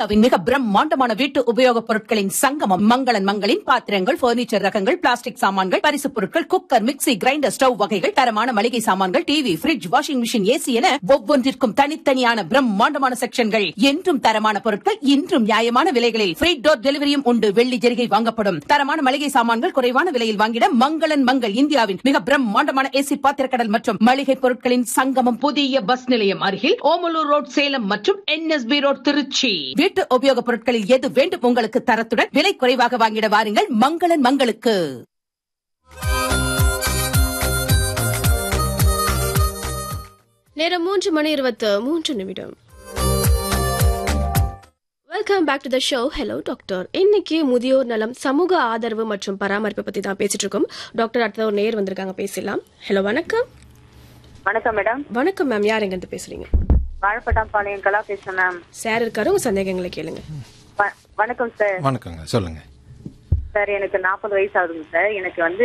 இந்தியாவின் மிக பிரம்மாண்டமான வீட்டு உபயோகப் பொருட்களின் சங்கமம் மங்களன் மங்களின் பாத்திரங்கள் பர்னிச்சர் ரகங்கள் பிளாஸ்டிக் சாமான்கள் பரிசுப் பொருட்கள் குக்கர் மிக்ஸி கிரைண்டர் ஸ்டவ் வகைகள் தரமான மளிகை சாமான்கள் TV fridge washing machine AC என ஒவ்வொன்றிற்கும் தனித்தனியான பிரம்மாண்டமான செக்ஷன்கள் என்றும் தரமான பொருட்கள் இன்றும் நியாயமான விலைகளில் ஃப்ரீ டோர் டெலிவரியும் உண்டு வெள்ளி ஜெரிகை வாங்கப்படும் தரமான மளிகை சாமான்கள் குறைவான விலையில் வாங்கிட மங்களன் மங்கள் இந்தியாவின் மிக பிரம்மாண்டமான ஏசி பாத்திரக்கடல் மற்றும் மளிகை பொருட்களின் சங்கமம் புதிய பஸ் நிலையம் அருகில் ஓமலூர் ரோட் சேலம் மற்றும் என்எஸ்பி ரோட் திருச்சி வீட்டு உபயோகப் பொருட்களில் எது வேண்டும் உங்களுக்கு தரத்துடன் விலை குறைவாக வாங்கிட வாருங்கள் மங்களன் மங்களுக்கு நேரம் மூன்று மணி இருபத்து மூன்று நிமிடம் welcome back to the show hello doctor இன்னைக்கு முதியோர் நலம் சமூக ஆதரவு மற்றும் பராமரிப்பு பத்தி தான் பேசிட்டு இருக்கோம் டாக்டர் அடுத்த ஒரு நேர் வந்திருக்காங்க பேசலாம் ஹலோ வணக்கம் வணக்கம் மேடம் வணக்கம் மேம் யார் எங்க இருந்து பேசுறீங்க வாழப்பட்டாம்பாளையம் கலா பேசுறேன் மேம் சார் இருக்காரு உங்க சந்தேகங்களை கேளுங்க வ- வணக்கம் சார் வணக்கங்க சொல்லுங்க சார் எனக்கு நாற்பது வயசு ஆகுதுங்க சார் எனக்கு வந்து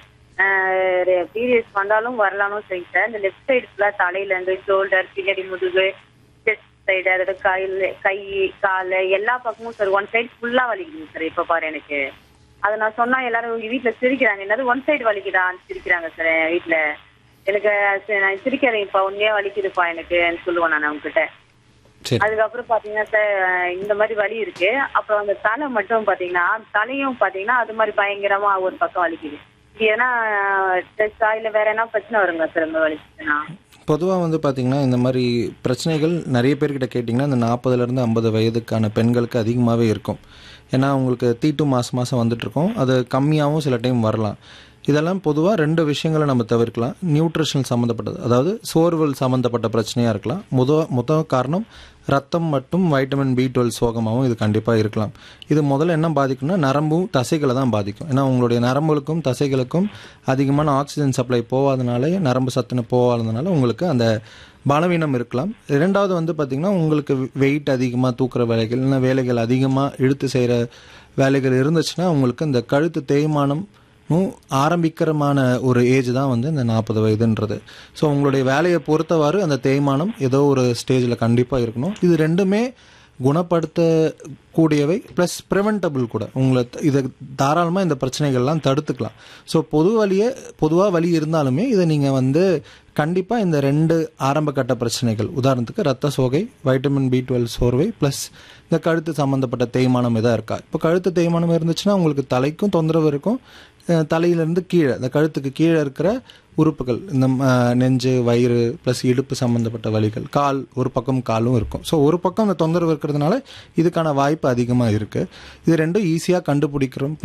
பீரியட்ஸ் வந்தாலும் வரலாலும் சரிங்க சார் இந்த லெஃப்ட் சைடு ஃபுல்லாக தலையில இருந்து ஷோல்டர் பின்னாடி முதுகு செஸ்ட் சைடு அதோட கையில் கை கால் எல்லா பக்கமும் சார் ஒன் சைடு ஃபுல்லாக வலிக்குதுங்க சார் இப்போ பாரு எனக்கு அதை நான் சொன்னா எல்லாரும் உங்க வீட்டில் சிரிக்கிறாங்க என்னது ஒன் சைடு வலிக்குதான்னு சிரிக்கிறாங்க சார் என் வீட்டில் எனக்கு சரி, நான் சிரிக்கிறேன் இப்போ உண்மையா வலிக்குதுப்பா எனக்குன்னு சொல்லுவேன் நான் அவங்ககிட்ட சரி அதுக்கப்புறம் பாத்தீங்கன்னா சார் இந்த மாதிரி வலி இருக்கு அப்புறம் அந்த தலை மட்டும் பாத்தீங்கன்னா தலையும் பாத்தீங்கன்னா அது மாதிரி பயங்கரமா ஒரு பக்கம் வலிக்குது இது ஏன்னா ஸ்ட்ரெஸ்ஸா இல்ல வேற என்ன பிரச்சனை வருங்க சார் இந்த வலிக்குதுன்னா பொதுவாக வந்து பார்த்திங்கன்னா இந்த மாதிரி பிரச்சனைகள் நிறைய பேர்கிட்ட கேட்டிங்கன்னா இந்த நாற்பதுலேருந்து ஐம்பது வயதுக்கான பெண்களுக்கு அதிகமாகவே இருக்கும் ஏன்னா உங்களுக்கு தீட்டு மாதம் மாதம் வந்துட்டுருக்கோம் அது கம்மியாகவும் சில டைம் வரலாம் இதெல்லாம் பொதுவாக ரெண்டு விஷயங்களை நம்ம தவிர்க்கலாம் நியூட்ரிஷன் சம்மந்தப்பட்டது அதாவது சோர்வல் சம்மந்தப்பட்ட பிரச்சனையாக இருக்கலாம் முத முத காரணம் ரத்தம் மற்றும் வைட்டமின் பி டுவெல் சோகமாகவும் இது கண்டிப்பாக இருக்கலாம் இது முதல்ல என்ன பாதிக்கும்னா நரம்பும் தசைகளை தான் பாதிக்கும் ஏன்னா உங்களுடைய நரம்புகளுக்கும் தசைகளுக்கும் அதிகமான ஆக்சிஜன் சப்ளை போகாதனால நரம்பு சத்துன்னு போகாதனால உங்களுக்கு அந்த பலவீனம் இருக்கலாம் இரண்டாவது வந்து பார்த்திங்கன்னா உங்களுக்கு வெயிட் அதிகமாக தூக்குற வேலைகள் இல்லைன்னா வேலைகள் அதிகமாக இழுத்து செய்கிற வேலைகள் இருந்துச்சுன்னா உங்களுக்கு இந்த கழுத்து தேய்மானம் ம், ஆரம்பிக்கிறமான ஒரு ஏஜ் தான் வந்து இந்த நாற்பது வயதுன்றது ஸோ உங்களுடைய வேலையை பொறுத்தவாறு அந்த தேய்மானம் ஏதோ ஒரு ஸ்டேஜில் கண்டிப்பாக இருக்கணும் இது ரெண்டுமே குணப்படுத்தக்கூடியவை ப்ளஸ் ப்ரிவென்டபிள் கூட உங்களை த- இதை தாராளமாக இந்த பிரச்சனைகள்லாம் தடுத்துக்கலாம் ஸோ பொது வலியை பொதுவாக வலி இருந்தாலுமே இதை நீங்கள் வந்து கண்டிப்பாக இந்த ரெண்டு ஆரம்ப கட்ட பிரச்சனைகள் உதாரணத்துக்கு ரத்த சோகை வைட்டமின் பி டுவெல் சோர்வை ப்ளஸ் இந்த கழுத்து சம்மந்தப்பட்ட தேய்மானம் எதாக இருக்கா இப்போ கழுத்து தேய்மானம் இருந்துச்சுன்னா உங்களுக்கு தலைக்கும் தொந்தரவு இருக்கும் அஹ் தலையிலேருந்து கீழே இந்த கழுத்துக்கு கீழே இருக்கிற உறுப்புகள் இந்த அஹ், நெஞ்சு வயிறு ப்ளஸ் இடுப்பு சம்மந்தப்பட்ட வலிகள் கால் ஒரு பக்கம் காலும் இருக்கும் ஸோ ஒரு பக்கம் இந்த தொந்தரவு இருக்கிறதுனால இதுக்கான வாய்ப்பு அதிகமாக இருக்குது இது ரெண்டும் ஈஸியாக கண்டுபிடிக்கிறோம்